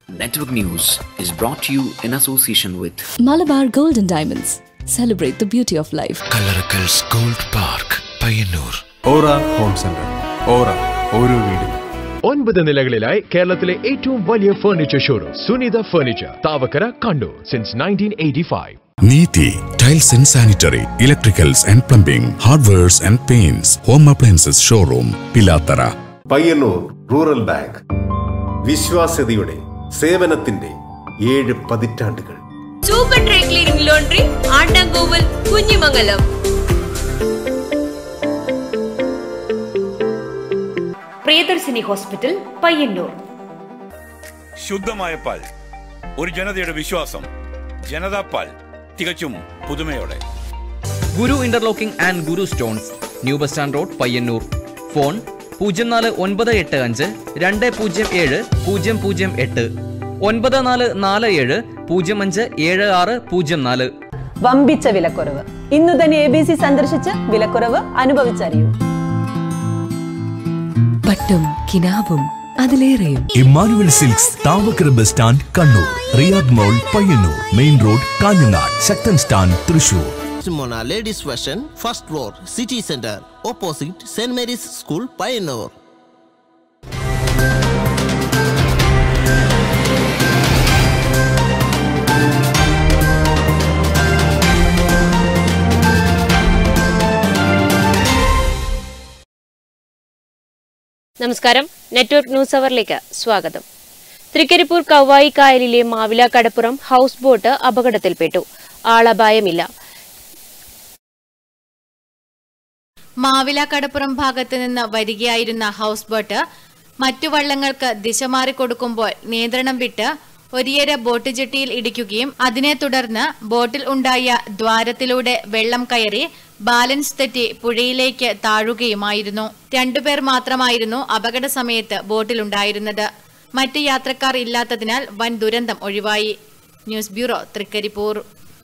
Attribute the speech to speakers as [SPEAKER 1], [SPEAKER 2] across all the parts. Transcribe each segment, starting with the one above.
[SPEAKER 1] Network News is brought to you in association with
[SPEAKER 2] Malabar Gold and Diamonds. Celebrate the beauty of life.
[SPEAKER 3] Kallarakkal's gold park Payyanur
[SPEAKER 4] Aura home centre Aura ഓരോ വീടും
[SPEAKER 5] ഒൻപത് നിലകളിലായി കേരളത്തിലെ ഏറ്റവും വലിയ furniture showroom Sunitha furniture Thavakkara Kannur since nineteen eighty five
[SPEAKER 3] Neethi tiles and sanitary electricals and plumbing hardwares and paints home appliances showroom Pilathara
[SPEAKER 6] Payyanur rural bank വിശ്വാസ്യതയുടെ സേവനത്തിന്റെ ഏഴ് പതിറ്റാണ്ടുകൾ
[SPEAKER 7] super dry cleaning laundry Andamkovval Kunhimangalam Priyadarshini hospital Payyanur
[SPEAKER 8] ശുദ്ധമായ പാൽ ഒരു ജനതയുടെ വിശ്വാസം ജനതാ പാൽ തികച്ചും പുതുമയോടെ
[SPEAKER 9] Guru interlocking and Guru stones new bus stand road Payyanur phone പൂജ്യം നാല് ഒൻപത് എട്ട് അഞ്ച് രണ്ട് പൂജ്യം ഏഴ് പൂജ്യം പൂജ്യം എട്ട് ഒൻപത് നാല് നാല് ഏഴ് പൂജ്യം അഞ്ച് ഏഴ് ആറ് പൂജ്യം നാല്
[SPEAKER 10] വമ്പിച്ച വിലക്കുറവ് ഇന്നു തന്നെ എ ബി സി സന്ദർശിച്ച് വിലക്കുറവ് അനുഭവിച്ചറിയൂ
[SPEAKER 2] പട്ടും കിനാവും അതിലേറെയും
[SPEAKER 11] Emmanuel silks Thavakkara bus stand Kannur Riyad mall Payyanur main road Kanhangad Sakthan stand Thrissur
[SPEAKER 12] Simona Ladies Fashion, first floor, City Center, opposite St. Mary's School, Pioneer.
[SPEAKER 7] നമസ്കാരം നെറ്റ്വർക്ക് ന്യൂസ് അവറിലേക്ക് സ്വാഗതം തൃക്കരിപ്പൂർ കവായി കായലിലെ മാവില കടപ്പുറം ഹൗസ് ബോട്ട് അപകടത്തിൽപ്പെട്ടു ആളപായമില്ല
[SPEAKER 13] മാവില കടപ്പുറം ഭാഗത്ത് നിന്ന് വരികയായിരുന്ന ഹൗസ് ബോട്ട് മറ്റു വള്ളങ്ങൾക്ക് ദിശ മാറിക്കൊടുക്കുമ്പോൾ നിയന്ത്രണം വിട്ട് ഒരിയര ബോട്ട് ജെട്ടിയിൽ ഇടിക്കുകയും അതിനെ തുടർന്ന് ബോട്ടിൽ ഉണ്ടായ ദ്വാരത്തിലൂടെ വെള്ളം കയറി ബാലൻസ് തെറ്റി പുഴയിലേക്ക് താഴുകയുമായിരുന്നു രണ്ടുപേർ മാത്രമായിരുന്നു അപകട സമയത്ത് ബോട്ടിലുണ്ടായിരുന്നത് മറ്റ് യാത്രക്കാർ ഇല്ലാത്തതിനാൽ വൻ ദുരന്തം ഒഴിവായി ന്യൂസ് ബ്യൂറോ തൃക്കരിപ്പൂർ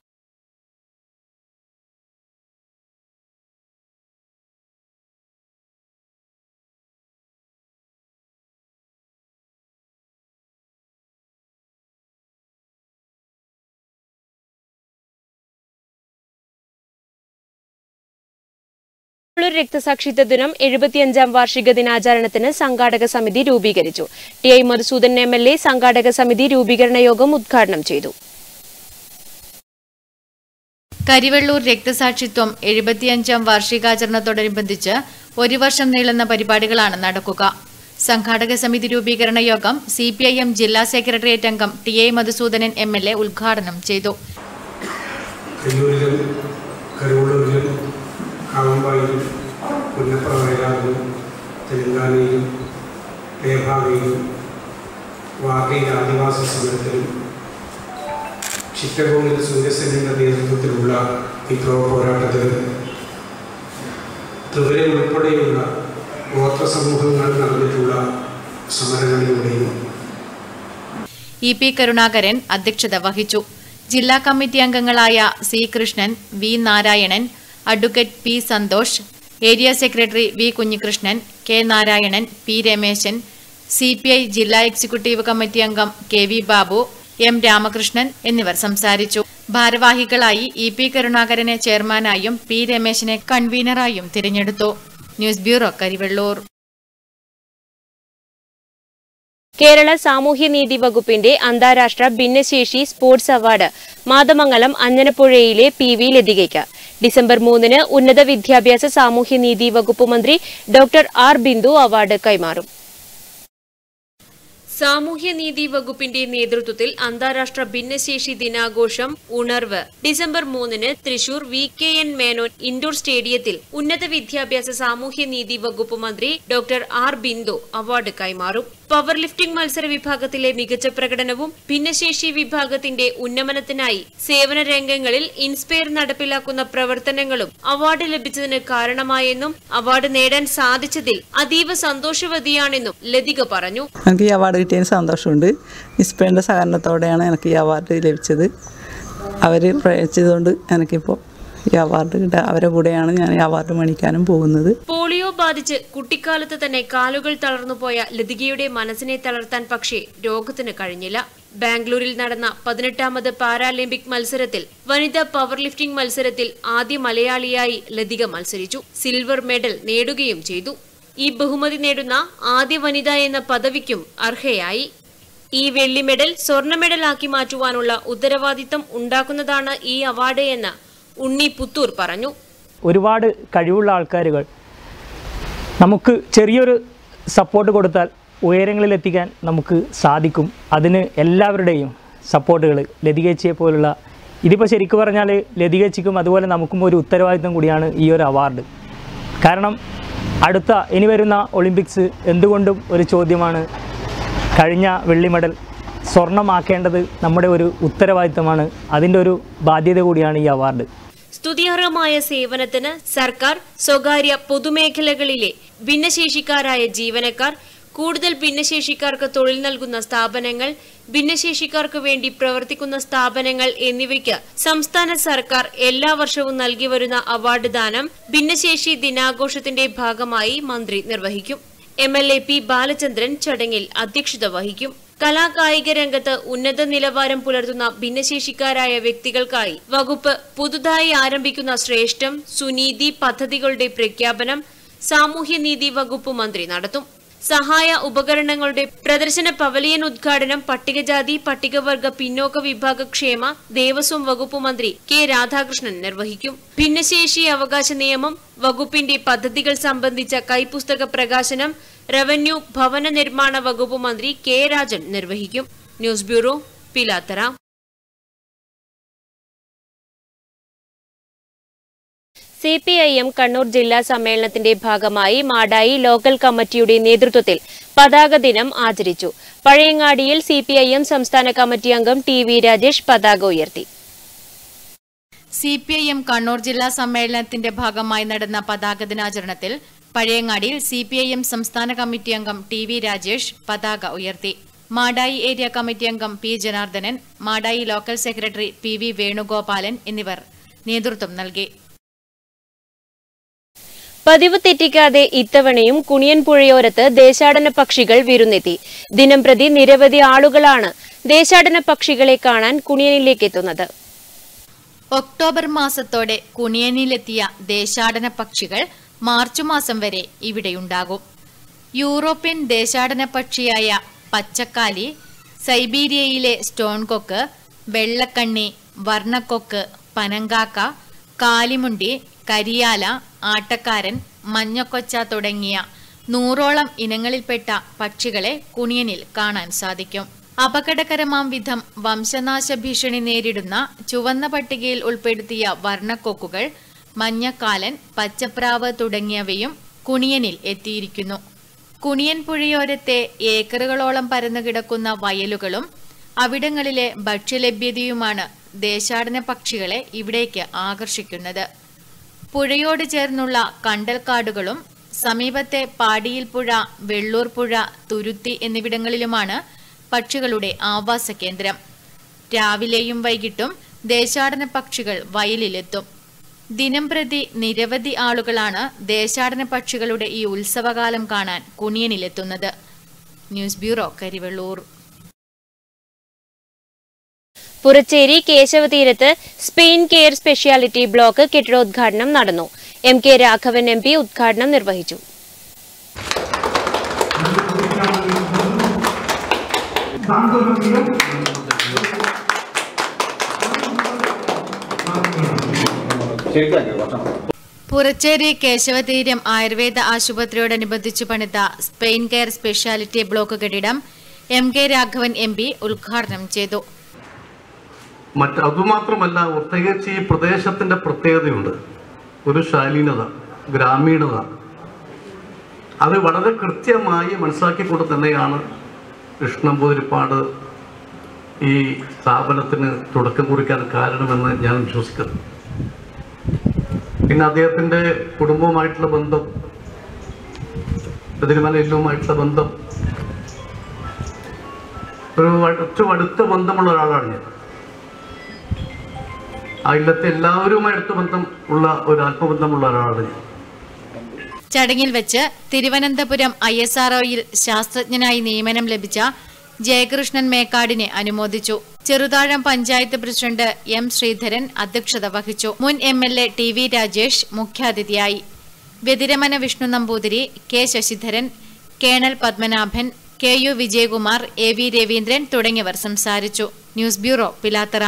[SPEAKER 7] ബംഗളൂരു രക്തസാക്ഷിത്വ ദിനം എഴുപത്തിയഞ്ചാം വാർഷിക ദിനാചരണത്തിന് സംഘാടക സമിതി രൂപീകരിച്ചു T I Madhusudan M L A സംഘാടക സമിതി രൂപീകരണ യോഗം ഉദ്ഘാടനം ചെയ്തു
[SPEAKER 13] കരിവെള്ളൂർ രക്തസാക്ഷിത്വം എഴുപത്തിയഞ്ചാം വാർഷികാചരണത്തോടനുബന്ധിച്ച് ഒരു വർഷം നീളുന്ന പരിപാടികളാണ് നടക്കുക സംഘാടക സമിതി രൂപീകരണ യോഗം സി പി ഐ എം ജില്ലാ സെക്രട്ടേറിയറ്റ് അംഗം T A Madhusudanan M L A ഉദ്ഘാടനം ചെയ്തു
[SPEAKER 14] കല്ലൂരിലും കരുവള്ളൂരിലും കാവമ്പായിലും പുന്നപ്ര വയനാടിലും തെലങ്കാനയിലും മേഘാലയിലും വാഗയിൽ ആദിവാസി സമരത്തിലും ചിറ്റഗോണിൽ സൂര്യസേനയുടെ നേതൃത്വത്തിലുള്ള വിപ്ലവ പോരാട്ടത്തിലും ത്രിപുര ഉൾപ്പെടെയുള്ള ഗോത്ര സമൂഹങ്ങൾ നടന്നിട്ടുള്ള സമരങ്ങളിലൂടെയും
[SPEAKER 13] ഇ പി കരുണാകരൻ അധ്യക്ഷത വഹിച്ചു ജില്ലാ കമ്മിറ്റി അംഗങ്ങളായ C Krishnan V Narayanan advocate P Santhosh area secretary V Kunhikrishnan K Narayanan P Rameshan C P I ജില്ലാ എക്സിക്യൂട്ടീവ് കമ്മിറ്റി അംഗം K V Babu M Ramakrishnan എന്നിവർ സംസാരിച്ചു ഭാരവാഹികളായി ഇ പി കരുണാകരനെ ചെയർമാനായും പി രമേശനെ കൺവീനറായും തിരഞ്ഞെടുത്തു ന്യൂസ് ബ്യൂറോ കരിവെള്ളൂർ
[SPEAKER 7] കേരള സാമൂഹ്യനീതി വകുപ്പിന്റെ അന്താരാഷ്ട്ര ഭിന്നശേഷി സ്പോർട്സ് അവാർഡ് മാതമംഗലം അഞ്ഞനപ്പുഴയിലെ പി വി ലതികയ്ക്ക് ഡിസംബർ മൂന്നിന് ഉന്നത വിദ്യാഭ്യാസ സാമൂഹ്യനീതി വകുപ്പ് മന്ത്രി ഡോക്ടർ ആർ ബിന്ദു അവാർഡ് കൈമാറും സാമൂഹ്യനീതി വകുപ്പിന്റെ നേതൃത്വത്തിൽ അന്താരാഷ്ട്ര ഭിന്നശേഷി ദിനാഘോഷം ഉണർവ് ഡിസംബർ മൂന്നിന് Thrissur V K N Menon indoor സ്റ്റേഡിയത്തിൽ ഉന്നത വിദ്യാഭ്യാസ സാമൂഹ്യനീതി വകുപ്പ് മന്ത്രി ഡോക്ടർ ആർ ബിന്ദു അവാർഡ് കൈമാറും പവർ ലിഫ്റ്റിംഗ് മത്സര വിഭാഗത്തിലെ മികച്ച പ്രകടനവും ഭിന്നശേഷി വിഭാഗത്തിന്റെ ഉന്നമനത്തിനായി സേവന രംഗങ്ങളിൽ ഇൻസ്പയർ നടപ്പിലാക്കുന്ന പ്രവർത്തനങ്ങളും അവാർഡ് ലഭിച്ചതിന് കാരണമായെന്നും അവാർഡ് നേടാൻ സാധിച്ചതിൽ അതീവ സന്തോഷവതിയാണെന്നും ലതിക പറഞ്ഞു
[SPEAKER 15] എനിക്ക് ഈ അവാർഡ് കിട്ടിയതിന് സന്തോഷമുണ്ട് ഇസ്പേൻ്റെ സഹകരണത്തോടെയാണ് എനിക്ക് ഈ അവാർഡ് ലഭിച്ചത് അവർ പ്രയച്ചതുകൊണ്ട് എനിക്കിപ്പോൾ ഈ അവാർഡ് കിട്ടുക അവരെ കൂടെയാണ് ഞാൻ ഈ അവാർഡ് മേടിക്കാനും പോകുന്നത്
[SPEAKER 7] പോളിയോ ബാധിച്ച് കുട്ടിക്കാലത്ത് തന്നെ കാലുകൾ തളർന്നുപോയ ലതികയുടെ മനസ്സിനെ തളർത്താൻ പക്ഷേ രോഗത്തിന് കഴിഞ്ഞില്ല ബാംഗ്ലൂരിൽ നടന്ന പതിനെട്ടാമത് പാരാലിമ്പിക് മത്സരത്തിൽ വനിതാ പവർ ലിഫ്റ്റിംഗ് മത്സരത്തിൽ ആദ്യ മലയാളിയായി ലതിക മത്സരിച്ചു സിൽവർ മെഡൽ നേടുകയും ചെയ്തു ഈ ബഹുമതി നേടുന്ന ആദ്യ വനിത എന്ന പദവിക്കും അർഹയായി ഈ വെള്ളി മെഡൽ സ്വർണ്ണ മെഡലാക്കി മാറ്റുവാനുള്ള ഉത്തരവാദിത്തം ഉണ്ടാക്കുന്നതാണ് ഈ അവാർഡ് എന്ന് ഉണ്ണി പുത്തൂർ പറഞ്ഞു
[SPEAKER 16] ഒരുപാട് കഴിവുള്ള ആൾക്കാരുകൾ നമുക്ക് ചെറിയൊരു സപ്പോർട്ട് കൊടുത്താൽ ഉയരങ്ങളിലെത്തിക്കാൻ നമുക്ക് സാധിക്കും അതിന് എല്ലാവരുടെയും സപ്പോർട്ടുകൾ ലതികേച്ചിയെ പോലുള്ള ഇതിപ്പോൾ ശരിക്കും പറഞ്ഞാൽ ലതികേച്ചിക്കും അതുപോലെ നമുക്കും ഒരു ഉത്തരവാദിത്തം കൂടിയാണ് ഈ ഒരു അവാർഡ് കാരണം അടുത്ത ഇനി വരുന്ന ഒളിമ്പിക്സ് എന്തുകൊണ്ടും ഒരു ചോദ്യമാണ് കഴിഞ്ഞ വെള്ളി മെഡൽ സ്വർണ്ണമാക്കേണ്ടത് നമ്മുടെ ഒരു ഉത്തരവാദിത്തമാണ് അതിൻ്റെ ഒരു ബാധ്യത കൂടിയാണ് ഈ അവാർഡ്
[SPEAKER 7] സ്തുതിയർഹമായ സേവനത്തിന് സർക്കാർ സ്വകാര്യ പൊതുമേഖലകളിലെ ഭിന്നശേഷിക്കാരായ ജീവനക്കാർ കൂടുതൽ ഭിന്നശേഷിക്കാർക്ക് തൊഴിൽ നൽകുന്ന സ്ഥാപനങ്ങൾ ഭിന്നശേഷിക്കാർക്ക് വേണ്ടി പ്രവർത്തിക്കുന്ന സ്ഥാപനങ്ങൾ എന്നിവയ്ക്ക് സംസ്ഥാന സർക്കാർ എല്ലാ വർഷവും നൽകി വരുന്ന അവാർഡ് ദാനം ഭിന്നശേഷി ദിനാഘോഷത്തിന്റെ ഭാഗമായി മന്ത്രി നിർവഹിക്കും M L A P Balachandran ചടങ്ങിൽ അധ്യക്ഷത വഹിക്കും കലാകായിക രംഗത്ത് ഉന്നത നിലവാരം പുലർത്തുന്ന ഭിന്നശേഷിക്കാരായ വ്യക്തികൾക്കായി വകുപ്പ് പുതുതായി ആരംഭിക്കുന്ന ശ്രേഷ്ഠം സുനീതി പദ്ധതികളുടെ പ്രഖ്യാപനം സാമൂഹ്യനീതി വകുപ്പ് മന്ത്രി നടത്തും സഹായ ഉപകരണങ്ങളുടെ പ്രദർശന പവലിയൻ ഉദ്ഘാടനം പട്ടികജാതി പട്ടികവർഗ പിന്നോക്ക വിഭാഗ ക്ഷേമ ദേവസ്വം വകുപ്പ് മന്ത്രി കെ രാധാകൃഷ്ണൻ നിർവഹിക്കും ഭിന്നശേഷി അവകാശ നിയമം വകുപ്പിന്റെ പദ്ധതികൾ സംബന്ധിച്ച കൈപ്പുസ്തക പ്രകാശനം റവന്യൂ ഭവന നിർമ്മാണ വകുപ്പ് മന്ത്രി കെ രാജൻ നിർവഹിക്കും news bureau Pilathara C P I M Kannur ജില്ലാ സമ്മേളനത്തിന്റെ ഭാഗമായി മാടായി ലോക്കൽ കമ്മിറ്റിയുടെ നേതൃത്വത്തിൽ പതാക ദിനം ആചരിച്ചു പഴയങ്ങാടിയിൽ സി പി ഐ എം സംസ്ഥാന കമ്മിറ്റി അംഗം ടി വി രാജേഷ് പതാക ഉയർത്തി
[SPEAKER 13] C P I M Kannur ജില്ലാ സമ്മേളനത്തിന്റെ ഭാഗമായി നടന്ന പതാക ദിനാചരണത്തിൽ പഴയങ്ങാടിയിൽ സി പി ഐ എം സംസ്ഥാന കമ്മിറ്റി അംഗം ടി വി രാജേഷ് പതാക ഉയർത്തി മാടായി ഏരിയ കമ്മിറ്റി അംഗം P Janardhanan Madayi local secretary P V Venugopalan എന്നിവർ നേതൃത്വം നൽകി
[SPEAKER 7] പതിവ് തെറ്റിക്കാതെ ഇത്തവണയും കുണിയൻ പുഴയോരത്ത് ദേശാടന പക്ഷികൾ വിരുന്നെത്തി ദിനംപ്രതി നിരവധി ആളുകളാണ് ദേശാടന പക്ഷികളെ കാണാൻ കുണിയനിലേക്ക് എത്തുന്നത്
[SPEAKER 13] ഒക്ടോബർ മാസത്തോടെ കുണിയനിലെത്തിയ ദേശാടന പക്ഷികൾ മാർച്ച് മാസം വരെ ഇവിടെയുണ്ടാകും യൂറോപ്യൻ ദേശാടന പക്ഷിയായ പച്ചക്കാലി സൈബീരിയയിലെ സ്റ്റോൺ കൊക്ക് വെള്ളക്കണ്ണി വർണ്ണക്കൊക്ക് പനങ്കാക്ക കാലിമുണ്ടി കരിയാല ആട്ടക്കാരൻ മഞ്ഞക്കൊച്ച തുടങ്ങിയ നൂറോളം ഇനങ്ങളിൽപ്പെട്ട പക്ഷികളെ കുണിയനിൽ കാണാൻ സാധിക്കും അപകടകരമാം വിധം വംശനാശ ഭീഷണി നേരിടുന്ന ചുവന്ന പട്ടികയിൽ ഉൾപ്പെടുത്തിയ വർണ്ണക്കൊക്കുകൾ മഞ്ഞക്കാലൻ പച്ചപ്രാവ് തുടങ്ങിയവയും കുണിയനിൽ എത്തിയിരിക്കുന്നു കുണിയൻ പുഴയോരത്തെ ഏക്കറുകളോളം പരന്നു കിടക്കുന്ന വയലുകളും അവിടങ്ങളിലെ ഭക്ഷ്യലഭ്യതയുമാണ് ദേശാടന പക്ഷികളെ ഇവിടേക്ക് ആകർഷിക്കുന്നത് പുഴയോട് ചേർന്നുള്ള കണ്ടൽക്കാടുകളും സമീപത്തെ പാടിയിൽ പുഴ വെള്ളൂർ പുഴ തുരുത്തി എന്നിവിടങ്ങളിലുമാണ് പക്ഷികളുടെ ആവാസ കേന്ദ്രം രാവിലെയും വൈകിട്ടും ദേശാടന പക്ഷികൾ വയലിലെത്തും ദിനംപ്രതി നിരവധി ആളുകളാണ് ദേശാടന പക്ഷികളുടെ ഈ ഉത്സവകാലം കാണാൻ കുണിയനിലെത്തുന്നത് ന്യൂസ് ബ്യൂറോ കരിവെള്ളൂർ
[SPEAKER 7] പുറച്ചേരി കേശവതീരത്ത് സ്പെയിൻ കെയർ സ്പെഷ്യാലിറ്റി ബ്ലോക്ക് കെട്ടിടോദ്ഘാടനം നടന്നു M K Raghavan M P ഉദ്ഘാടനം നിർവഹിച്ചു
[SPEAKER 13] പുറച്ചേരി കേശവതീരം ആയുർവേദ ആശുപത്രിയോടനുബന്ധിച്ച് പണിത സ്പെയിൻ കെയർ സ്പെഷ്യാലിറ്റി ബ്ലോക്ക് കെട്ടിടം M K Raghavan M P ഉദ്ഘാടനം ചെയ്തു
[SPEAKER 17] മറ്റ് അതുമാത്രമല്ല പ്രത്യേകിച്ച് ഈ പ്രദേശത്തിന്റെ പ്രത്യേകതയുണ്ട് ഒരു ശാലീനത ഗ്രാമീണത അത് വളരെ കൃത്യമായി മനസ്സിലാക്കിക്കൊണ്ട് തന്നെയാണ് കൃഷ്ണമ്പൂതിരിപ്പാട് ഈ സ്ഥാപനത്തിന് തുടക്കം കുറിക്കാൻ കാരണമെന്ന് ഞാൻ വിശ്വസിക്കുന്നു പിന്നെ അദ്ദേഹത്തിൻ്റെ കുടുംബവുമായിട്ടുള്ള ബന്ധം തിരുമലയിലുമായിട്ടുള്ള ബന്ധം ഒരു ഏറ്റവും അടുത്ത ബന്ധമുള്ള ഒരാളാണ് ഞാൻ ആ ഇല്ലത്തെ എല്ലാവരുമായിട്ട് ബന്ധം ഉള്ള ഒരു ആത്മബന്ധമുള്ള ഒരാളാണ് ഞാൻ
[SPEAKER 13] ചടങ്ങിൽ വെച്ച് തിരുവനന്തപുരം ഐ എസ് ആർഒയിൽ ശാസ്ത്രജ്ഞനായി നിയമനം ലഭിച്ച ജയകൃഷ്ണൻ മേക്കാടിനെ അനുമോദിച്ചു ചെറുതാഴം പഞ്ചായത്ത് പ്രസിഡന്റ് എം ശ്രീധരൻ അധ്യക്ഷത വഹിച്ചു മുൻ M L A T V Rajesh മുഖ്യാതിഥിയായി വ്യതിരമന Vishnu Namboothiri K Sasidharan colonel Padmanabhan K U Vijayakumar A V Raveendran തുടങ്ങിയവർ സംസാരിച്ചു ന്യൂസ് ബ്യൂറോ പിലാത്തറ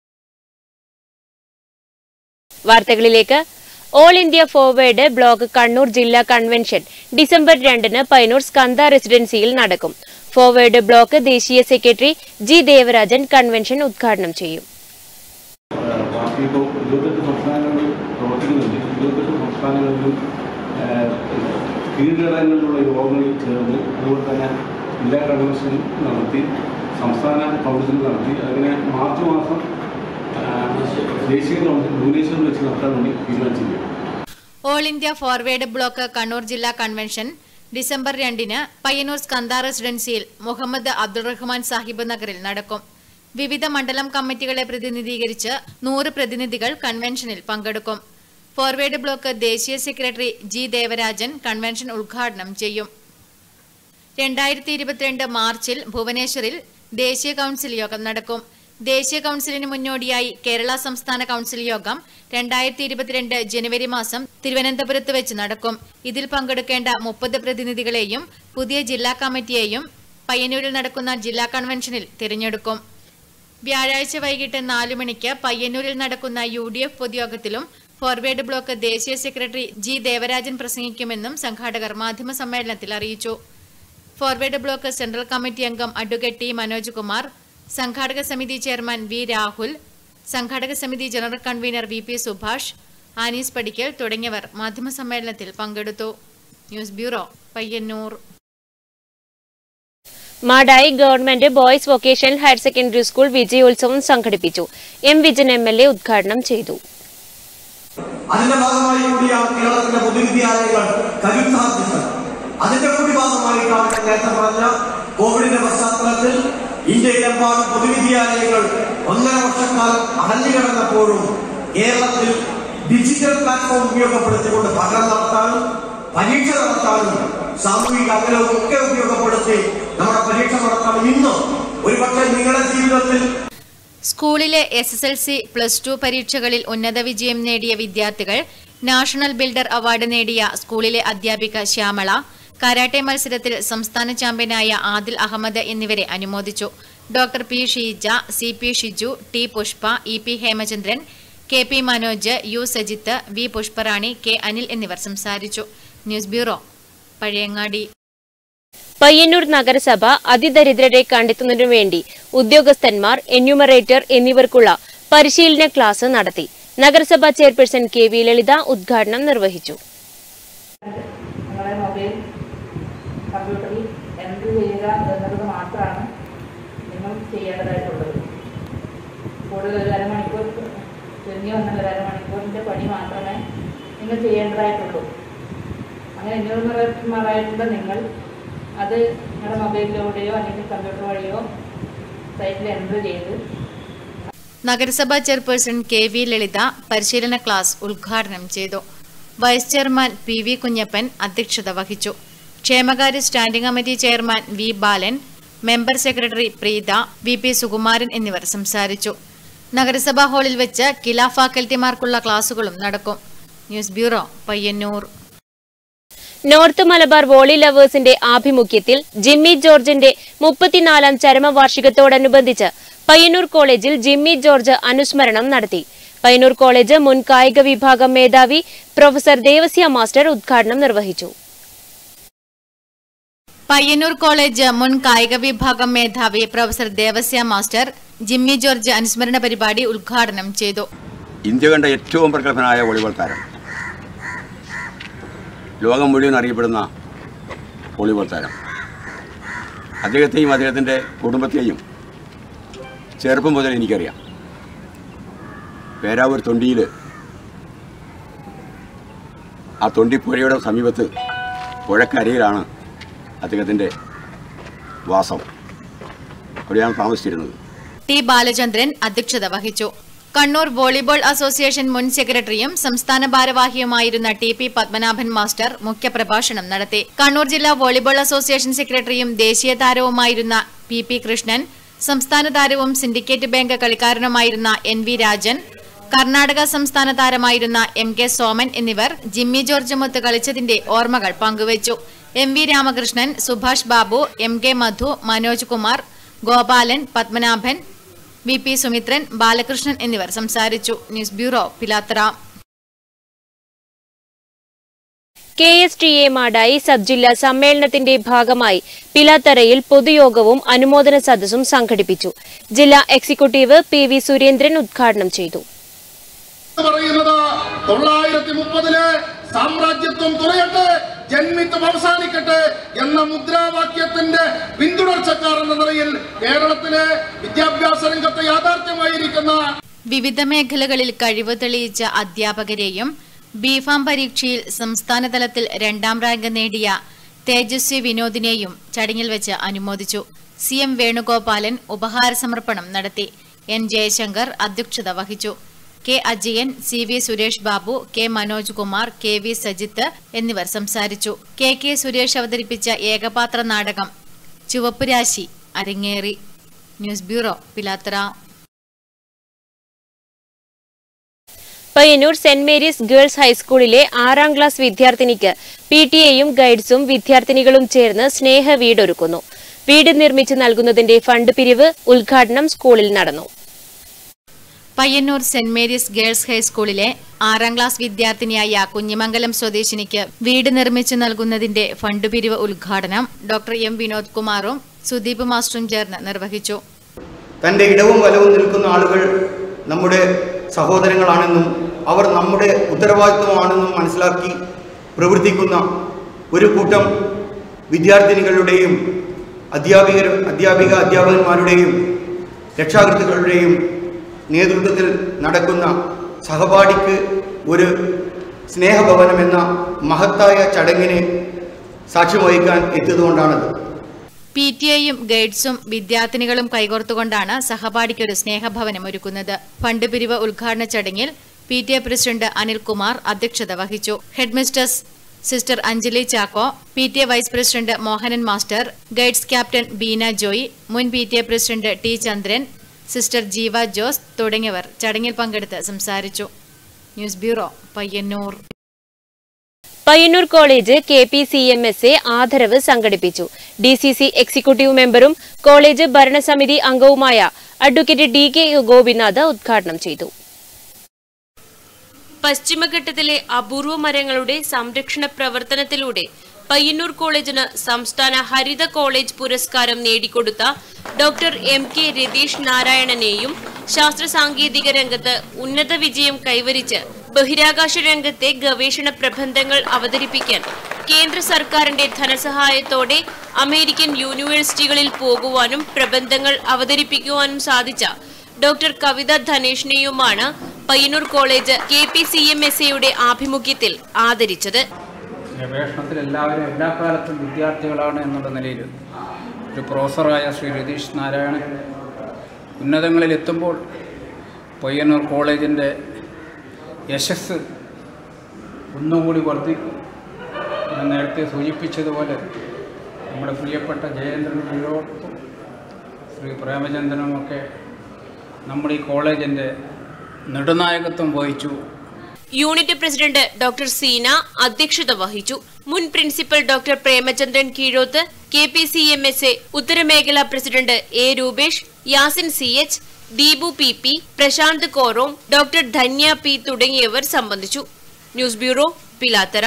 [SPEAKER 7] വാർത്തകളിലേക്ക് all India forward block Kannur ജില്ലാ കൺവെൻഷൻ ഡിസംബർ രണ്ടിന് പൈനൂർ സ്കന്ദ റെസിഡൻസിയിൽ നടക്കും ഫോർവേഡ് ബ്ലോക്ക് ദേശീയ സെക്രട്ടറി ജി ദേവരാജൻ കൺവെൻഷൻ ഉദ്ഘാടനം ചെയ്യും
[SPEAKER 18] പാർട്ടി ഇപ്പോൾ ഇരുപത്തെട്ട് സംസ്ഥാനങ്ങളിൽ പ്രവർത്തിക്കുന്നുണ്ട് ഇരുപത്തെട്ട് സംസ്ഥാനങ്ങളിലും ഏഹ്, കീഴ്ഘടകങ്ങളിലുള്ള യോഗങ്ങളിൽ ചേർന്ന് അതുപോലെ തന്നെ ജില്ലാ കൺവെൻഷൻ നടത്തി സംസ്ഥാന കൗൺസിൽ നടത്തി അങ്ങനെ മാർച്ച് മാസം ഏഹ്, ദേശീയ കൗൺസിൽ ഭുവനേശ്വറിൽ വെച്ച് നടത്താൻ വേണ്ടി തീരുമാനിച്ചിരിക്കുകയാണ്
[SPEAKER 13] all India forward block Kannur ജില്ലാ കൺവെൻഷൻ ഡിസംബർ രണ്ടിന് പയ്യന്നൂർ സ്കന്ദ റെസിഡൻസിയിൽ മുഹമ്മദ് അബ്ദുൾ റഹ്മാൻ സാഹിബ് നഗറിൽ നടക്കും വിവിധ മണ്ഡലം കമ്മിറ്റികളെ പ്രതിനിധീകരിച്ച് നൂറ് പ്രതിനിധികൾ കൺവെൻഷനിൽ പങ്കെടുക്കും ഫോർവേഡ് ബ്ലോക്ക് ദേശീയ സെക്രട്ടറി ജി ദേവരാജൻ കൺവെൻഷൻ ഉദ്ഘാടനം ചെയ്യും രണ്ടായിരത്തി ഇരുപത്തിരണ്ട് മാർച്ചിൽ ഭുവനേശ്വറിൽ ദേശീയ കൌൺസിൽ യോഗം നടക്കും ദേശീയ കൌൺസിലിന് മുന്നോടിയായി കേരള സംസ്ഥാന കൌൺസിൽ യോഗം രണ്ടായിരത്തി ഇരുപത്തിരണ്ട് ജനുവരി മാസം തിരുവനന്തപുരത്ത് വെച്ച് നടക്കും ഇതിൽ പങ്കെടുക്കേണ്ട മുപ്പത് പ്രതിനിധികളെയും പുതിയ ജില്ലാ കമ്മിറ്റിയെയും പയ്യന്നൂരിൽ നടക്കുന്ന ജില്ലാ കൺവെൻഷനിൽ തിരഞ്ഞെടുക്കും വ്യാഴാഴ്ച വൈകിട്ട് നാലു മണിക്ക് പയ്യന്നൂരിൽ നടക്കുന്ന യു ഡി എഫ് പൊതുയോഗത്തിലും ഫോർവേഡ് ബ്ലോക്ക് ദേശീയ സെക്രട്ടറി ജി ദേവരാജൻ പ്രസംഗിക്കുമെന്നും സംഘാടകർ മാധ്യമ സമ്മേളനത്തിൽ അറിയിച്ചു ഫോർവേഡ് ബ്ലോക്ക് സെൻട്രൽ കമ്മിറ്റി അംഗം അഡ്വക്കേറ്റ് ടി മനോജ് കുമാർ സംഘാടക സമിതി ചെയർമാൻ വി രാഹുൽ സംഘാടക സമിതി general convenor V P Subhash Annies Padikkal തുടങ്ങിയവർ മാധ്യമ സമ്മേളനത്തിൽ പങ്കെടുത്തു news bureau Payyanur
[SPEAKER 7] Madayi government boys vocational higher secondary school വിജയോത്സവം സംഘടിപ്പിച്ചു M Vijayan M L A ഉദ്ഘാടനം ചെയ്തു
[SPEAKER 19] അതിന്റെ ഭാഗമായി കൂടിയാണ് കേരളത്തിലെ പൊതുവിദ്യാലയങ്ങൾ കരുത്താർജിച്ചത് അതിന്റെ കൂടി ഭാഗമായിട്ടാണ് ഞാൻ നേരത്തെ പറഞ്ഞ കോവിഡിന്റെ പശ്ചാത്തലത്തിൽ ഇന്ത്യയിലെമ്പാടും പൊതുവിദ്യാലയങ്ങൾ ഒന്നര വർഷക്കാലം അടഞ്ഞു കിടന്നപ്പോഴും കേരളത്തിൽ ഡിജിറ്റൽ പ്ലാറ്റ്ഫോം ഉപയോഗപ്പെടുത്തിക്കൊണ്ട് പഠനം നടത്താനും പരീക്ഷ നടത്താനും സാമൂഹിക അകലവും ഒക്കെ ഉപയോഗപ്പെടുത്തി നമ്മുടെ പരീക്ഷ നടത്താനും ഇന്നും ഒരുപക്ഷെ നിങ്ങളുടെ ജീവിതത്തിൽ
[SPEAKER 13] സ്കൂളിലെ S S L C plus two പരീക്ഷകളിൽ ഉന്നത വിജയം നേടിയ വിദ്യാർത്ഥികൾ നാഷണൽ ബിൽഡർ അവാർഡ് നേടിയ സ്കൂളിലെ അധ്യാപിക ശ്യാമള കരാട്ടെ മത്സരത്തിൽ സംസ്ഥാന ചാമ്പ്യനായ ആദിൽ അഹമ്മദ് എന്നിവരെ അനുമോദിച്ചു doctor P Sheeja C P Shiju T Pushpa E P Hemachandran K P Manoj U Sajith V Pushparani K Anil എന്നിവർ സംസാരിച്ചു ന്യൂസ് ബ്യൂറോ പഴയങ്ങാടി
[SPEAKER 7] പയ്യന്നൂർ നഗരസഭ അതിദരിദ്രരെ കണ്ടെത്തുന്നതിനു വേണ്ടി ഉദ്യോഗസ്ഥന്മാർ എന്യൂമറേറ്റർ എന്നിവർക്കുള്ള പരിശീലന ക്ലാസ് നടത്തി നഗരസഭാ ചെയർപേഴ്സൺ കെ വി ലളിത ഉദ്ഘാടനം നിർവഹിച്ചു
[SPEAKER 20] നിങ്ങളുടെ മൊബൈൽ കമ്പ്യൂട്ടറിൽ എൻട്രി ചെയ്യുക എന്നുള്ളത് മാത്രമാണ് നിങ്ങൾ ചെയ്യേണ്ടതായിട്ടുള്ളത് കൂടുതൽ ഒരു അരമണിക്കൂർ ചുരുങ്ങി വന്നാൽ ഒരു അരമണിക്കൂറിൻ്റെ പണി മാത്രമേ നിങ്ങൾ ചെയ്യേണ്ടതായിട്ടുള്ളൂ അങ്ങനെ എന്യൂമറേറ്റർമാരായിട്ടുള്ള നിങ്ങൾ അത് നിങ്ങളുടെ മൊബൈലിലൂടെയോ അല്ലെങ്കിൽ കമ്പ്യൂട്ടർ വഴിയോ സൈറ്റിൽ എൻട്രി ചെയ്ത്
[SPEAKER 13] നഗരസഭാ ചെയർപേഴ്സൺ കെ വി ലളിത പരിശീലന ക്ലാസ് ഉദ്ഘാടനം ചെയ്തു vice chairman P V Kunhappan അധ്യക്ഷത വഹിച്ചു ക്ഷേമകാര്യ standing committee chairman V Balan member secretary Preetha V P Sukumaran എന്നിവർ സംസാരിച്ചു നഗരസഭാ ഹാളിൽ വെച്ച് കില ഫാക്കൽറ്റിമാർക്കുള്ള ക്ലാസുകളും നടക്കും news bureau Payyanur
[SPEAKER 7] north Malabar volley ലവേഴ്സിന്റെ ആഭിമുഖ്യത്തിൽ ജിമ്മി ജോർജിന്റെ മുപ്പത്തിനാലാം ചരമവാർഷികത്തോടനുബന്ധിച്ച് പയ്യന്നൂർ കോളേജിൽ ജിമ്മി ജോർജ് അനുസ്മരണം നടത്തി പയ്യന്നൂർ കോളേജ് മുൻ കായിക വിഭാഗം മേധാവി പ്രൊഫസർ ദേവസ്യ മാസ്റ്റർ ഉദ്ഘാടനം നിർവഹിച്ചു
[SPEAKER 13] പയ്യന്നൂർ കോളേജ് മുൻ കായിക വിഭാഗം മേധാവി professor Devasya master Jimmy George അനുസ്മരണ പരിപാടി ഉദ്ഘാടനം ചെയ്തു
[SPEAKER 21] ഇന്ത്യ കണ്ട ഏറ്റവും പ്രഗത്ഭനായ വോളിബോൾ താരം ലോകം മുഴുവൻ അറിയപ്പെടുന്ന വോളിബോൾ താരം അദ്ദേഹത്തെയും അദ്ദേഹത്തിൻ്റെ കുടുംബത്തെയും ചെറുപ്പം മുതൽ എനിക്കറിയാം പേരാവൂർ തൊണ്ടിയിൽ ആ തൊണ്ടിപ്പുഴയുടെ സമീപത്ത് പുഴക്കരയിലാണ് അദ്ദേഹത്തിൻ്റെ വാസം അവിടെയാണ് താമസിച്ചിരുന്നത്
[SPEAKER 13] ടി ബാലചന്ദ്രൻ അധ്യക്ഷത വഹിച്ചു കണ്ണൂർ വോളിബോൾ അസോസിയേഷൻ മുൻ സെക്രട്ടറിയും സംസ്ഥാന ഭാരവാഹിയുമായിരുന്ന ടി പി പത്മനാഭൻ മാസ്റ്റർ മുഖ്യപ്രഭാഷണം നടത്തി കണ്ണൂർ ജില്ലാ വോളിബോൾ അസോസിയേഷൻ സെക്രട്ടറിയും ദേശീയ താരവുമായിരുന്ന പി പി കൃഷ്ണൻ സംസ്ഥാന താരവും സിൻഡിക്കേറ്റ് ബാങ്ക് കളിക്കാരനുമായിരുന്ന എൻ വി രാജൻ കർണാടക സംസ്ഥാന താരമായിരുന്ന എം കെ സോമൻ എന്നിവർ ജിമ്മി ജോർജുമൊത്ത് കളിച്ചതിന്റെ ഓർമ്മകൾ പങ്കുവച്ചു M V Ramakrishnan Subhash Babu M K Madhu Manoj Kumar Gopalan Padmanabhan V P Sumithran Balakrishnan എന്നിവർ സംസാരിച്ചു news bureau Pilathara
[SPEAKER 7] K S T A Madayi sub ജില്ലാ സമ്മേളനത്തിന്റെ ഭാഗമായി പിലാത്തറയിൽ പൊതുയോഗവും അനുമോദന സദസ്സും സംഘടിപ്പിച്ചു ജില്ലാ എക്സിക്യൂട്ടീവ് പി വി സുരേന്ദ്രൻ ഉദ്ഘാടനം ചെയ്തു
[SPEAKER 1] പറയുന്നത് തൊള്ളായിരത്തി മുപ്പതിലെ സാമ്രാജ്യത്വം തുറയട്ടെ ജന്മിത്വം അവസാനിക്കട്ടെ എന്ന മുദ്രാവാക്യത്തിന്റെ പിന്തുടർച്ചക്കാർ എന്ന നിലയിൽ കേരളത്തിലെ വിദ്യാഭ്യാസ രംഗത്ത് യാഥാർത്ഥ്യമായിരിക്കുന്ന
[SPEAKER 13] വിവിധ മേഖലകളിൽ കഴിവ് തെളിയിച്ച അധ്യാപകരെയും ബിഫാം പരീക്ഷയിൽ സംസ്ഥാനതലത്തിൽ രണ്ടാം റാങ്ക് നേടിയ തേജസ്വി വിനോദിനെയും ചടങ്ങിൽ വെച്ച് അനുമോദിച്ചു സി എം വേണുഗോപാലൻ ഉപഹാര സമർപ്പണം നടത്തി എൻ ജയശങ്കർ അധ്യക്ഷത വഹിച്ചു K Ajayan C V Suresh Babu K Manoj Kumar K V Sajith എന്നിവർ സംസാരിച്ചു കെ കെ സുരേഷ് അവതരിപ്പിച്ച ഏകപാത്ര നാടകം ചുവപ്പ് രാശി അരങ്ങേറി news bureau Pilathara
[SPEAKER 7] Payyanur saint Mary's girls ഹൈസ്കൂളിലെ ആറാം ക്ലാസ് വിദ്യാർത്ഥിനിക്ക് പി ടി എയും ഗൈഡ്സും വിദ്യാർത്ഥിനികളും ചേർന്ന് സ്നേഹ വീടൊരുക്കുന്നു വീട് നിർമ്മിച്ചു നൽകുന്നതിന്റെ ഫണ്ട് പിരിവ് ഉദ്ഘാടനം സ്കൂളിൽ നടന്നു
[SPEAKER 13] പയ്യന്നൂർ സെന്റ് മേരീസ് ഗേൾസ് ഹൈസ്കൂളിലെ ആറാം ക്ലാസ് വിദ്യാർത്ഥിനിയായ കുഞ്ഞിമംഗലം സ്വദേശിനിക്ക് വീട് നിർമ്മിച്ചു നൽകുന്നതിന്റെ ഫണ്ട് പിരിവ് ഉദ്ഘാടനം ഡോക്ടർ എം വിനോദ് കുമാറും സുദീപ് മാസ്റ്ററും ചേർന്ന് നിർവഹിച്ചു
[SPEAKER 22] തൻ്റെ ഇടവും വലവും നിൽക്കുന്ന ആളുകൾ നമ്മുടെ സഹോദരങ്ങളാണെന്നും അവർ നമ്മുടെ ഉത്തരവാദിത്വമാണെന്നും മനസ്സിലാക്കി പ്രവർത്തിക്കുന്ന ഒരു കൂട്ടം വിദ്യാർത്ഥിനികളുടെയും അധ്യാപികർ അധ്യാപിക അധ്യാപകന്മാരുടെയും രക്ഷാകർത്തുക്കളുടെയും നേതൃത്വത്തിൽ നടക്കുന്ന സഹപാഠിക്ക് ഒരു സ്നേഹഭവനം എന്ന മഹത്തായ ചടങ്ങിന് സാക്ഷ്യം വഹിക്കാൻ എത്തിയതുകൊണ്ടാണത്
[SPEAKER 13] പി ടി എയും ഗൈഡ്സും വിദ്യാർത്ഥിനികളും കൈകോർത്തുകൊണ്ടാണ് സഹപാഠിക്കൊരു സ്നേഹഭവനം ഒരുക്കുന്നത് ഫണ്ട് പിരിവ് ഉദ്ഘാടന ചടങ്ങിൽ P T A president Anilkumar അധ്യക്ഷത വഹിച്ചു headmistress sister Anjali Chacko P T A vice president Mohanan master guides captain Beena Joy മുൻ P T A president T Chandran sister Jeeva Jose തുടങ്ങിയവർ ചടങ്ങിൽ പങ്കെടുത്ത് സംസാരിച്ചു news bureau Payyanur
[SPEAKER 7] Payyanur college K P C M S A ആദരവ് സംഘടിപ്പിച്ചു ഡി സി സി എക്സിക്യൂട്ടീവ് മെമ്പറും കോളേജ് ഭരണസമിതി അംഗവുമായ അഡ്വക്കേറ്റ് ഡി കെ ഗോപിനാഥ് ഉദ്ഘാടനം ചെയ്തു പശ്ചിമഘട്ടത്തിലെ അപൂർവ മരങ്ങളുടെ സംരക്ഷണ പ്രവർത്തനത്തിലൂടെ പയ്യന്നൂർ കോളേജിന് സംസ്ഥാന ഹരിത കോളേജ് പുരസ്കാരം നേടിക്കൊടുത്ത ഡോക്ടർ എം കെ രതീഷ് നാരായണനെയും ശാസ്ത്ര സാങ്കേതിക രംഗത്ത് ഉന്നത വിജയം കൈവരിച്ച് ബഹിരാകാശ രംഗത്തെ ഗവേഷണ പ്രബന്ധങ്ങൾ അവതരിപ്പിക്കാൻ കേന്ദ്ര സർക്കാരിന്റെ ധനസഹായത്തോടെ അമേരിക്കൻ യൂണിവേഴ്സിറ്റികളിൽ പോകുവാനും പ്രബന്ധങ്ങൾ അവതരിപ്പിക്കുവാനും സാധിച്ച ഡോക്ടർ കവിത ധനേഷിനെയുമാണ് Payyanur college K P C M S എയുടെ ആഭിമുഖ്യത്തിൽ ആദരിച്ചത്
[SPEAKER 23] ഗവേഷണത്തിൽ എല്ലാവരും എല്ലാ കാലത്തും വിദ്യാർത്ഥികളാണ് എന്നുള്ള നിലയിൽ ഒരു പ്രൊഫസറായ ശ്രീ രതീഷ് നാരായണൻ ഉന്നതങ്ങളിലെത്തുമ്പോൾ പയ്യന്നൂർ കോളേജിൻ്റെ യശസ് ഒന്നുകൂടി വർദ്ധിക്കും ഞാൻ നേരത്തെ സൂചിപ്പിച്ചതുപോലെ നമ്മുടെ പ്രിയപ്പെട്ട ജയേന്ദ്രൻ ഗുരുവോടൊപ്പം ശ്രീ പ്രേമചന്ദ്രനുമൊക്കെ നമ്മുടെ ഈ കോളേജിൻ്റെ നെടുനായകത്വം വഹിച്ചു
[SPEAKER 7] യൂണിറ്റ് പ്രസിഡന്റ് ഡോക്ടർ സീന അധ്യക്ഷത വഹിച്ചു മുൻ principal doctor Premachandran Keezhoth K P C M S A ഉത്തരമേഖലാ president A Rupesh Yasin C H Deepu P P Prasanth Korom doctor Dhanya P തുടങ്ങിയവർ സംബന്ധിച്ചു ന്യൂസ് ബ്യൂറോ പിലാത്തറ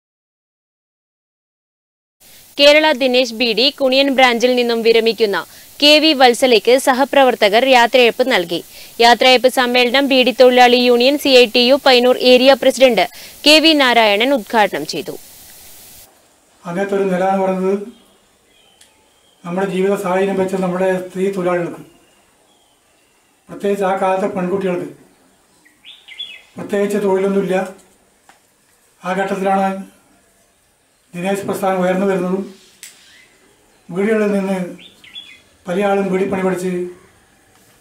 [SPEAKER 7] കേരള ദിനേശ് ബി ഡി കുണിയൻ ബ്രാഞ്ചിൽ നിന്നും വിരമിക്കുന്ന കെ വി വത്സലയ്ക്ക് സഹപ്രവർത്തകർ യാത്രയയപ്പ് നൽകി യാത്രയയപ്പ് സമ്മേളനം ബി ഡി തൊഴിലാളി union C I T U Painur area president K V Narayanan ഉദ്ഘാടനം ചെയ്തു
[SPEAKER 24] അങ്ങനത്തെ ഒരു നില എന്ന് പറയുന്നത് നമ്മുടെ ജീവിത സാഹചര്യം വെച്ച നമ്മുടെ സ്ത്രീ തൊഴിലാളികൾക്ക് പ്രത്യേകിച്ച് ആ കാലത്തെ പെൺകുട്ടികൾക്ക് പ്രത്യേകിച്ച് തൊഴിലൊന്നുമില്ല ആ ഘട്ടത്തിലാണ് ദിനേശ് പ്രസ്ഥാനം ഉയർന്നു വരുന്നതും വീടുകളിൽ നിന്ന് പല ആളും വീടിപ്പണി പഠിച്ച്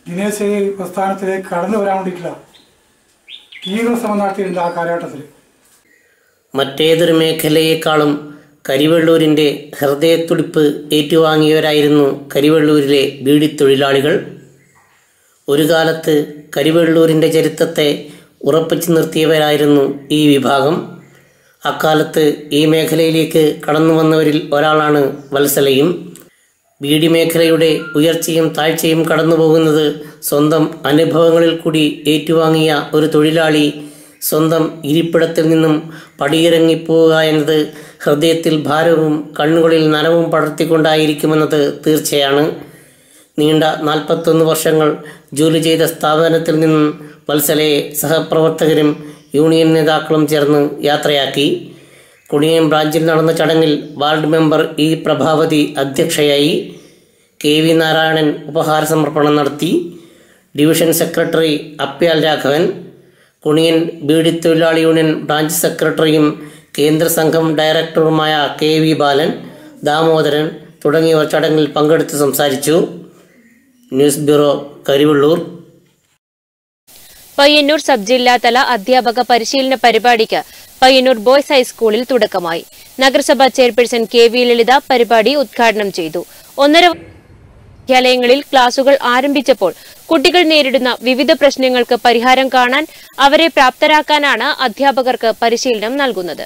[SPEAKER 24] ദിനേശ് ഈ പ്രസ്ഥാനത്തിലേക്ക് കടന്നു വരാൻ വേണ്ടിയിട്ടുള്ള തീവ്ര ശ്രമം നടത്തിയിട്ടുണ്ട് ആ കാലഘട്ടത്തിൽ
[SPEAKER 3] മറ്റേതൊരു മേഖലയേക്കാളും കരിവെള്ളൂരിൻ്റെ ഹൃദയത്തുടിപ്പ് ഏറ്റുവാങ്ങിയവരായിരുന്നു കരിവെള്ളൂരിലെ ബീഡിത്തൊഴിലാളികൾ ഒരു കാലത്ത് കരിവെള്ളൂരിൻ്റെ ചരിത്രത്തെ ഉറപ്പിച്ചു നിർത്തിയവരായിരുന്നു ഈ വിഭാഗം അക്കാലത്ത് ഈ മേഖലയിലേക്ക് കടന്നു വന്നവരിൽ ഒരാളാണ് വത്സലയും ബീഡി മേഖലയുടെ ഉയർച്ചയും താഴ്ചയും കടന്നു പോകുന്നത് സ്വന്തം അനുഭവങ്ങളിൽ കൂടി ഏറ്റുവാങ്ങിയ ഒരു തൊഴിലാളി സ്വന്തം ഇരിപ്പിടത്തിൽ നിന്നും പടിയിറങ്ങിപ്പോവുക എന്നത് ഹൃദയത്തിൽ ഭാരവും കണ്ണുകളിൽ നനവും പടർത്തിക്കൊണ്ടായിരിക്കുമെന്നത് തീർച്ചയാണ് നീണ്ട നാൽപ്പത്തൊന്ന് വർഷങ്ങൾ ജോലി ചെയ്ത സ്ഥാപനത്തിൽ നിന്നും വത്സലയെ സഹപ്രവർത്തകരും യൂണിയൻ നേതാക്കളും ചേർന്ന് യാത്രയാക്കി കുണിയം ബ്രാഞ്ചിൽ നടന്ന ചടങ്ങിൽ വാർഡ് മെമ്പർ ഇ പ്രഭാവതി അധ്യക്ഷയായി കെ വി നാരായണൻ ഉപഹാര സമർപ്പണം നടത്തി ഡിവിഷൻ സെക്രട്ടറി അപ്യാൽ രാഘവൻ കുണിയൻ ബീഡി തൊഴിലാളി യൂണിയൻ ബ്രാഞ്ച് സെക്രട്ടറിയും കേന്ദ്ര സംഘം ഡയറക്ടറുമായ കെ വി ബാലൻ ദാമോദരൻ തുടങ്ങിയവർ ചടങ്ങിൽ പങ്കെടുത്ത് സംസാരിച്ചു news bureau Karivellur
[SPEAKER 7] Payyanur sub ജില്ലാതല അധ്യാപക പരിശീലന പരിപാടിക്ക് പയ്യന്നൂർ ബോയ്സ് ഹൈസ്കൂളിൽ തുടക്കമായി നഗരസഭാ ചെയർപേഴ്സൺ കെ വി ലളിത പരിപാടി ഉദ്ഘാടനം ചെയ്തു ഒന്നര വിദ്യാലയങ്ങളിൽ ക്ലാസുകൾ ആരംഭിച്ചപ്പോൾ കുട്ടികൾ നേരിടുന്ന വിവിധ പ്രശ്നങ്ങൾക്ക് പരിഹാരം കാണാൻ അവരെ പ്രാപ്തരാക്കാനാണ് അധ്യാപകർക്ക് പരിശീലനം നൽകുന്നത്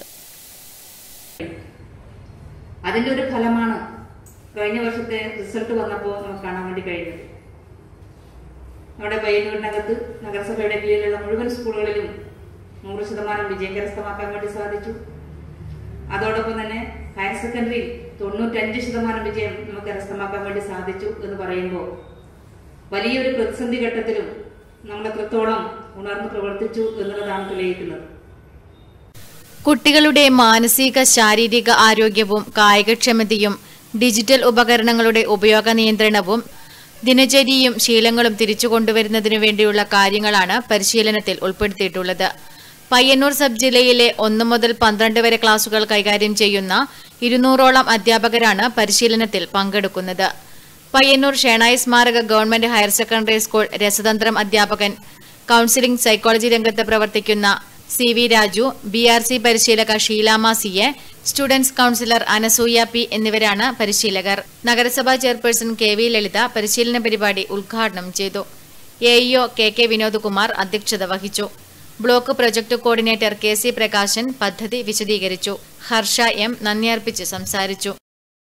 [SPEAKER 20] അതിന്റെ ഒരു ഫലമാണ് കഴിഞ്ഞ വർഷത്തെ റിസൾട്ട് വന്നപ്പോൾ നമുക്ക് കാണാൻ വേണ്ടി കഴിഞ്ഞത് നമ്മുടെ പയ്യന്നൂരിനകത്ത് നഗരസഭയുടെ കീഴിലുള്ള മുഴുവൻ സ്കൂളുകളിലും നൂറ് ശതമാനം വിജയം കരസ്ഥമാക്കാൻ വേണ്ടി സാധിച്ചു അതോടൊപ്പം തന്നെ ഹയർ സെക്കൻഡറിയിൽ തൊണ്ണൂറ്റഞ്ച് ശതമാനം വിജയം നമുക്ക് കരസ്ഥമാക്കാൻ വേണ്ടി സാധിച്ചു എന്ന് പറയുമ്പോൾ വലിയൊരു പ്രതിസന്ധി ഘട്ടത്തിലും നമ്മൾ എത്രത്തോളം ഉണർന്ന് പ്രവർത്തിച്ചു എന്നുള്ളതാണ് തെളിയിക്കുന്നത്
[SPEAKER 13] കുട്ടികളുടെ മാനസിക ശാരീരിക ആരോഗ്യവും കായികക്ഷമതയും ഡിജിറ്റൽ ഉപകരണങ്ങളുടെ ഉപയോഗ നിയന്ത്രണവും ദിനചര്യയും ശീലങ്ങളും തിരിച്ചു കൊണ്ടുവരുന്നതിനു വേണ്ടിയുള്ള കാര്യങ്ങളാണ് പരിശീലനത്തിൽ ഉൾപ്പെടുത്തിയിട്ടുള്ളത് പയ്യന്നൂർ സബ് ജില്ലയിലെ ഒന്ന് മുതൽ പന്ത്രണ്ട് വരെ ക്ലാസുകൾ കൈകാര്യം ചെയ്യുന്ന ഇരുന്നൂറോളം അധ്യാപകരാണ് പരിശീലനത്തിൽ പങ്കെടുക്കുന്നത് പയ്യന്നൂർ ഷേണായി സ്മാരക ഗവൺമെന്റ് ഹയർ സെക്കൻഡറി സ്കൂൾ രസതന്ത്രം അധ്യാപകൻ കൌൺസിലിംഗ് സൈക്കോളജി രംഗത്ത് പ്രവർത്തിക്കുന്ന C V Raju B R C പരിശീലക Sheelama C A students counsellor Anasuya P എന്നിവരാണ് പരിശീലകർ നഗരസഭാ ചെയർപേഴ്സൺ കെ വി ലളിത പരിശീലന പരിപാടി ഉദ്ഘാടനം ചെയ്തു A E O K K Vinodkumar അധ്യക്ഷത വഹിച്ചു block project coordinator K C Prakashan പദ്ധതി വിശദീകരിച്ചു ഹർഷ എം നന്ദി അർപ്പിച്ച് സംസാരിച്ചു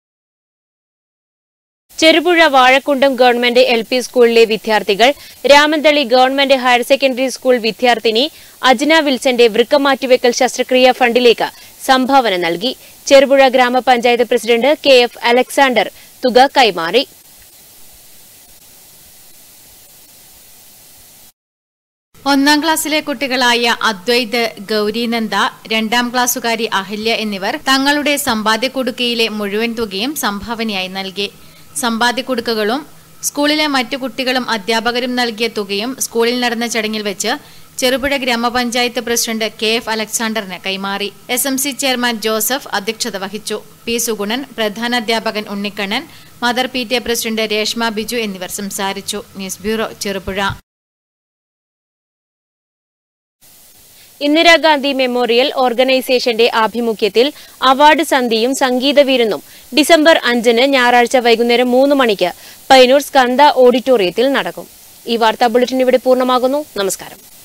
[SPEAKER 7] Cherupuzha Vazhakkundam government L P സ്കൂളിലെ വിദ്യാർത്ഥികൾ Ramanthali government higher secondary school വിദ്യാർത്ഥിനി അജ്ന വിൽസന്റെ വൃക്ക മാറ്റിവെക്കൽ ശസ്ത്രക്രിയാ ഫണ്ടിലേക്ക് സംഭാവന നൽകി ചെറുപുഴ ഗ്രാമപഞ്ചായത്ത് പ്രസിഡന്റ് കെ എഫ് അലക്സാണ്ടർ തുക കൈമാറി
[SPEAKER 13] ഒന്നാം ക്ലാസ്സിലെ കുട്ടികളായ അദ്വൈത് ഗൗരീനന്ദ രണ്ടാം ക്ലാസ്സുകാരി അഹല്യ എന്നിവർ തങ്ങളുടെ സമ്പാദ്യക്കുടുക്കയിലെ മുഴുവൻ തുകയും സംഭാവനയായി നൽകി സമ്പാദ്യക്കുടുക്കകളും സ്കൂളിലെ മറ്റു കുട്ടികളും അധ്യാപകരും നൽകിയ തുകയും സ്കൂളിൽ നടന്ന ചടങ്ങിൽ വെച്ച് ചെറുപുഴ ഗ്രാമപഞ്ചായത്ത് പ്രസിഡന്റ് കെ എഫ് അലക്സാണ്ടറിന് കൈമാറി S M C chairman Joseph അധ്യക്ഷത വഹിച്ചു പി സുഗുണൻ പ്രധാനാധ്യാപകൻ Unnikannan mother P T A president Reshma Biju എന്നിവർ സംസാരിച്ചു news bureau Cherupuzha
[SPEAKER 7] Indira Gandhi memorial ഓർഗനൈസേഷന്റെ ആഭിമുഖ്യത്തിൽ അവാർഡ് സന്ധിയും സംഗീത വിരുന്നും ഡിസംബർ അഞ്ചിന് ഞായറാഴ്ച വൈകുന്നേരം മൂന്ന് മണിക്ക് പൈനൂർ സ്കന്ദ ഓഡിറ്റോറിയത്തിൽ നടക്കും ഈ വാർത്താ ബുള്ളറ്റിൻ ഇവിടെ പൂർണ്ണമാകുന്നു നമസ്കാരം